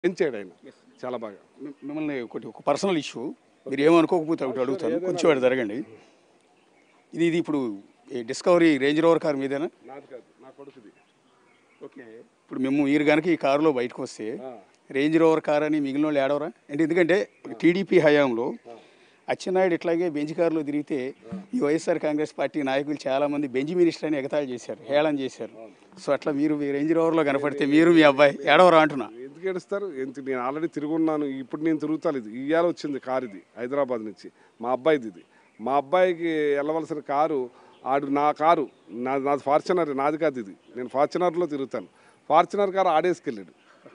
పెంచాడు ఆయన చాలా బాగా మిమ్- మిమ్మల్ని ఒకటి ఒక పర్సనల్ ఇష్యూ మీరు ఏమనుకోకపోతే ఒకటి అడుగుతాను కొంచెం వాడు జరగండి ఇది ఇది ఇప్పుడు ఈ డిస్కవరీ రేంజ్ రోవర్ కార్ మీదేనా నాది కాదు నా కొడుకుది ఓకే ఇప్పుడు మేము మీరు కనుక ఈ కారులో బయటకు వస్తే రేంజ్ రోవర్ కార్ అని మిగిలిన వాళ్ళు ఏడవరా అంటే ఎందుకంటే టీడీపీ హయాంలో అచ్చెన్నాయుడు ఇట్లాగే బెంచ్ కారులో తిరిగితే ఈ వైఎస్ఆర్ కాంగ్రెస్ పార్టీ నాయకులు చాలా మంది బెంచ్ మినిస్టర్ అని ఎగతాళి చేశారు హేళన చేశారు సో అట్లా మీరు మీ రేంజ్ రోవర్లో కనపడితే మీరు మీ అబ్బాయి ఏడవరా అంటున్నా ఎందుకు ఏడుస్తారు ఎంత నేను ఆల్రెడీ తిరుగున్నాను ఇప్పుడు నేను తిరుగుతాను ఇది ఇవాళ వచ్చింది కారు ఇది హైదరాబాద్ నుంచి మా అబ్బాయిది ఇది మా అబ్బాయికి వెళ్ళవలసిన కారు ఆడు నా కారు నా నాది ఫార్చునర్ నాది కాదు ఇది నేను ఫార్చునర్లో తిరుగుతాను ఫార్చునర్ కారు ఆడేసుకెళ్ళాడు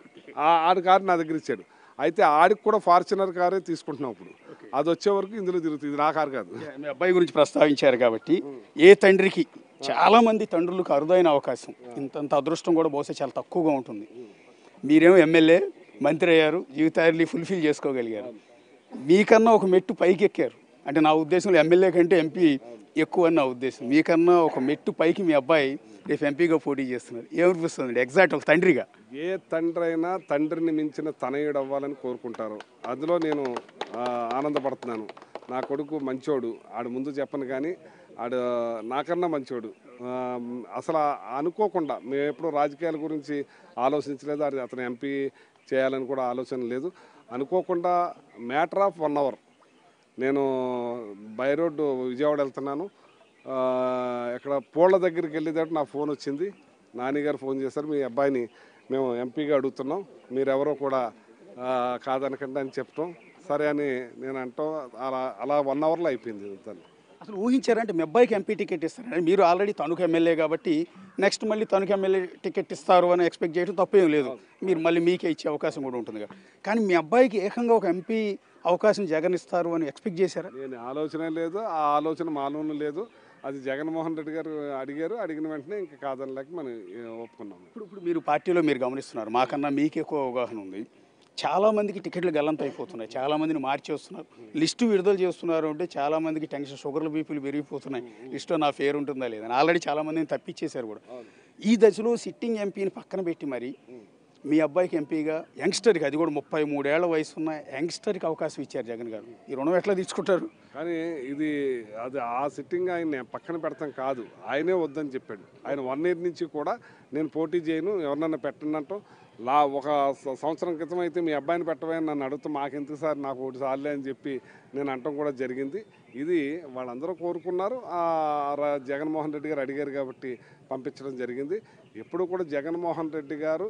ఆ- ఆడి కారు నా దగ్గర ఇచ్చాడు అయితే ఆడికి కూడా ఫార్చునర్ కారే తీసుకుంటున్నాం ఇప్పుడు అది వచ్చే వరకు ఇందులో తిరుగుతుంది ఇది నా కారు కాదు మీ అబ్బాయి గురించి ప్రస్తావించారు కాబట్టి ఏ తండ్రికి చాలా మంది తండ్రులకు అరుదైన అవకాశం ఇంతంత అదృష్టం కూడా బహుశా చాలా తక్కువగా ఉంటుంది మీరేమో ఎమ్మెల్యే మంత్రి అయ్యారు జీవితాన్ని ఫుల్ఫిల్ చేసుకోగలిగారు మీకన్నా ఒక మెట్టు పైకి ఎక్కారు అంటే నా ఉద్దేశంలో ఎమ్మెల్యే కంటే ఎంపీ ఎక్కువ అని నా ఉద్దేశం మీకన్నా ఒక మెట్టు పైకి మీ అబ్బాయి రేపు ఎంపీగా పోటీ చేస్తున్నారు ఏమనిపిస్తుంది ఎగ్జాక్ట్ ఒక తండ్రిగా ఏ తండ్రి అయినా తండ్రిని మించిన తనయుడు అవ్వాలని కోరుకుంటారు అందులో నేను ఆ, ఆనందపడుతున్నాను నా కొడుకు మంచోడు ఆడు ముందు చెప్పను కానీ ఆడు నాకన్నా మంచోడు ఆ, అసలు అనుకోకుండా మేము ఎప్పుడు రాజకీయాల గురించి ఆలోచించలేదు అది అతను ఎంపీ చేయాలని కూడా ఆలోచన లేదు అనుకోకుండా మ్యాటర్ ఆఫ్ వన్ అవర్ నేను బై రోడ్డు విజయవాడ వెళ్తున్నాను ఆ, ఇక్కడ పూళ్ళ దగ్గరికి వెళ్ళేటట్టు నా ఫోన్ వచ్చింది నాన్నగారు ఫోన్ చేశారు మీ అబ్బాయిని మేము ఎంపీగా అడుగుతున్నాం మీరెవరో కూడా ఆ, కాదనకండి అని చెప్పటం సరే అని నేను అంటాం అలా అలా వన్ అవర్లో అయిపోయింది తను అసలు ఊహించారంటే మీ అబ్బాయికి ఎంపీ టికెట్ ఇస్తారని మీరు ఆల్రెడీ తణుకు ఎమ్మెల్యే కాబట్టి నెక్స్ట్ మళ్ళీ తణుకు ఎమ్మెల్యే టికెట్ ఇస్తారు అని ఎక్స్పెక్ట్ చేయడం తప్పేం లేదు మీరు మళ్ళీ మీకే ఇచ్చే అవకాశం కూడా ఉంటుంది కదా కానీ మీ అబ్బాయికి ఏకంగా ఒక ఎంపీ అవకాశం జగన్ ఇస్తారు అని ఎక్స్పెక్ట్ చేశారా నేను ఆలోచన లేదు ఆ ఆలోచన మాలోనూ లేదు అది జగన్మోహన్ రెడ్డి గారు అడిగారు అడిగిన వెంటనే ఇంకా కాదనలేక మనం ఏ, ఒప్పుకున్నాం ఇప్పుడు ఇప్పుడు మీరు పార్టీలో మీరు గమనిస్తున్నారు మాకన్నా మీకు ఎక్కువ అవగాహన ఉంది చాలా మందికి టికెట్లు గల్లంత అయిపోతున్నాయి చాలా మందిని మార్చేస్తున్నారు లిస్టు విడుదల చేస్తున్నారు అంటే చాలా మందికి టెన్షన్ షుగర్లు బీపీలు పెరిగిపోతున్నాయి లిస్టులో నా పేరు ఉంటుందా లేదా ఆల్రెడీ చాలా మందిని తప్పించేశారు కూడా ఈ దశలో సిట్టింగ్ ఎంపీని పక్కన పెట్టి మరి మీ అబ్బాయికి ఎంపీగా యంగ్స్టర్కి అది కూడా ముప్పై మూడేళ్ల వయసు ఉన్న యంగ్స్టర్కి అవకాశం ఇచ్చారు జగన్ గారు ఈ రుణం ఎట్లా తీసుకుంటారు కానీ ఇది అది ఆ సిట్టింగ్ ఆయన పక్కన పెడతాం కాదు ఆయనే వద్దని చెప్పాడు ఆయన వన్ ఇయర్ నుంచి కూడా నేను పోటీ చేయను ఎవరినన్నా పెట్టండి అంటాం లా ఒక స- సంవత్సరం క్రితం అయితే మీ అబ్బాయిని పెట్టవే నన్ను అడుగుతూ మాకెందుకు సార్ నాకు ఒకటి సార్లే అని చెప్పి నేను అంటాం కూడా జరిగింది ఇది వాళ్ళందరూ కోరుకున్నారు ఆ ర- జగన్మోహన్ రెడ్డి గారు అడిగారు కాబట్టి పంపించడం జరిగింది ఎప్పుడు కూడా జగన్మోహన్ రెడ్డి గారు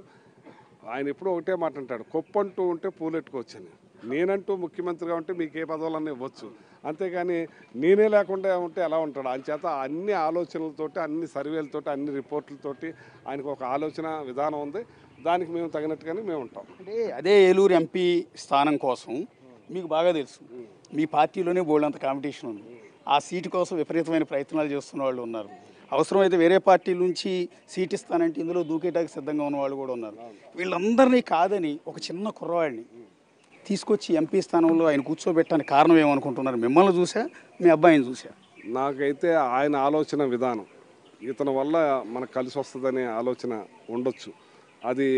ఆయన ఎప్పుడూ ఒకటే మాట అంటాడు కొప్పంటూ ఉంటే పూలెట్టుకోవచ్చని నేనంటూ ముఖ్యమంత్రిగా ఉంటే మీకు ఏ పదవులన్నీ ఇవ్వచ్చు అంతేగాని నేనే లేకుండా ఉంటే ఎలా ఉంటాడు ఆయన చేత అన్ని ఆలోచనలతోటి అన్ని సర్వేలతోటి అన్ని రిపోర్ట్లతోటి ఆయనకు ఒక ఆలోచన విధానం ఉంది దానికి మేము తగినట్టుగానే మేము ఉంటాం అంటే అదే ఏలూరు ఎంపీ స్థానం కోసం మీకు బాగా తెలుసు మీ పార్టీలోనే బోల్డంత కాంపిటీషన్ ఉంది ఆ సీటు కోసం విపరీతమైన ప్రయత్నాలు చేస్తున్న వాళ్ళు ఉన్నారు అవసరమైతే వేరే పార్టీల నుంచి సీట్ ఇస్తానంటే ఇందులో దూకేటానికి సిద్ధంగా ఉన్న వాళ్ళు కూడా ఉన్నారు వీళ్ళందరినీ కాదని ఒక చిన్న కుర్రవాడిని తీసుకొచ్చి ఎంపీ స్థానంలో ఆయన కూర్చోబెట్టడానికి కారణం ఏమనుకుంటున్నారు మిమ్మల్ని చూసా మీ అబ్బాయిని చూసా నాకైతే ఆయన ఆలోచన విధానం ఇతని వల్ల మనకు కలిసి వస్తుందనే ఆలోచన ఉండొచ్చు అది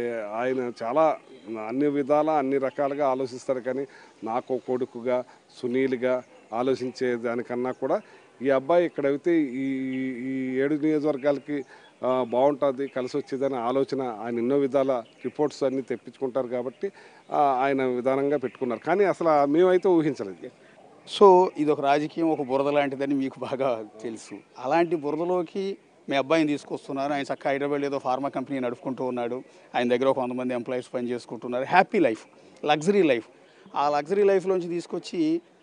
ఆయన చాలా అన్ని విధాల అన్ని రకాలుగా ఆలోచిస్తారు కానీ నాకు ఒక కొడుకుగా సునీల్గా ఆలోచించే దానికన్నా కూడా ఈ అబ్బాయి ఇక్కడ అయితే ఈ ఈ- ఈ ఏడు నియోజకవర్గాలకి ఆ, బాగుంటుంది కలిసి వచ్చేదని ఆలోచన ఆయన ఎన్నో విధాల రిపోర్ట్స్ అన్నీ తెప్పించుకుంటారు కాబట్టి ఆ, ఆయన విధానంగా పెట్టుకున్నారు కానీ అసలు మేమైతే ఊహించలేదు సో ఇది ఒక రాజకీయం ఒక బురద లాంటిదని మీకు బాగా తెలుసు అలాంటి బురదలోకి మీ అబ్బాయిని తీసుకొస్తున్నారు ఆయన చక్కగా హైదరాబాద్ ఏదో ఫార్మా కంపెనీ నడుపుకుంటూ ఉన్నాడు ఆయన దగ్గర ఒక వంద మంది ఎంప్లాయీస్ పని చేసుకుంటున్నారు హ్యాపీ లైఫ్ లగ్జరీ లైఫ్ ఆ లగ్జరీ లైఫ్లోంచి తీసుకొచ్చి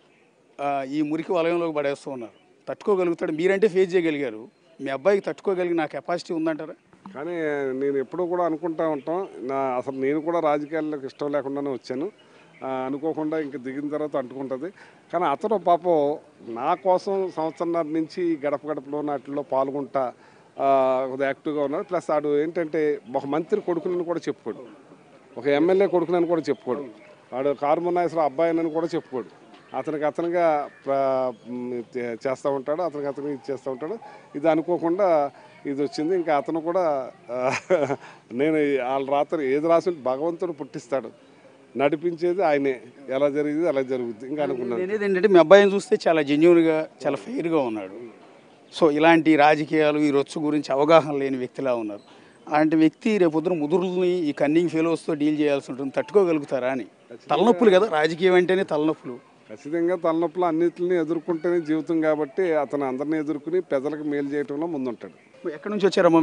ఆ, ఈ మురికి వలయంలోకి పడేస్తూ ఉన్నారు తట్టుకోగలుగుతాడు మీరంటే ఫేస్ చేయగలిగారు మీ అబ్బాయికి తట్టుకోగలిగిన నా కెపాసిటీ ఉందంటారా కానీ నేను ఎప్పుడూ కూడా అనుకుంటా ఉంటాం నా అసలు నేను కూడా రాజకీయాల్లోకి ఇష్టం లేకుండానే వచ్చాను ఆ, అనుకోకుండా ఇంక దిగిన తర్వాత అంటుకుంటుంది కానీ అతను పాపం నా కోసం సంవత్సరంన్నర నుంచి ఈ గడప గడపలో వాటిల్లో పాల్గొంటా ఆ, కొద్దిగా యాక్టివ్గా ఉన్నాడు ప్లస్ ఆడు ఏంటంటే ఒక మంత్రి కొడుకునని కూడా చెప్పుకోడు ఒక ఎమ్మెల్యే కొడుకునని కూడా చెప్పుకోడు వాడు కారుమన్నాయసరావు అబ్బాయి అని కూడా చెప్పుకోడు అతనికి అతనుగా ప్ర- మ్, చే- చేస్తూ ఉంటాడు అతనికి అతను ఇది చేస్తూ ఉంటాడు ఇది అనుకోకుండా ఇది వచ్చింది ఇంకా అతను కూడా ఆ, నేను వాళ్ళ రాత్రి ఏది రాసి ఉంటే భగవంతుడు పుట్టిస్తాడు నడిపించేది ఆయనే ఎలా జరిగింది అలా జరుగుద్ది ఇంకా అనుకున్నాను నేను అనేది ఏంటంటే మీ అబ్బాయిని చూస్తే చాలా జెన్యున్గా చాలా ఫెయిర్గా ఉన్నాడు సో ఇలాంటి రాజకీయాలు ఈ రొచ్చు గురించి అవగాహన లేని వ్యక్తిలా ఉన్నారు అలాంటి వ్యక్తి రేపొద్దున ముదురుల్ని ఈ కన్నింగ్ ఫెలోస్తో డీల్ చేయాల్సి ఉంటుంది తట్టుకోగలుగుతారా అని తలనొప్పులు కదా రాజకీయం అంటేనే తలనొప్పులు ఖచ్చితంగా తలనొప్పులు అన్నిటిని ఎదుర్కొంటేనే జీవితం కాబట్టి అతను అందరిని ఎదుర్కొని ప్రజలకు మేలు చేయటంలో ముందుంటాడు ఎక్కడి నుంచి వచ్చారమ్మా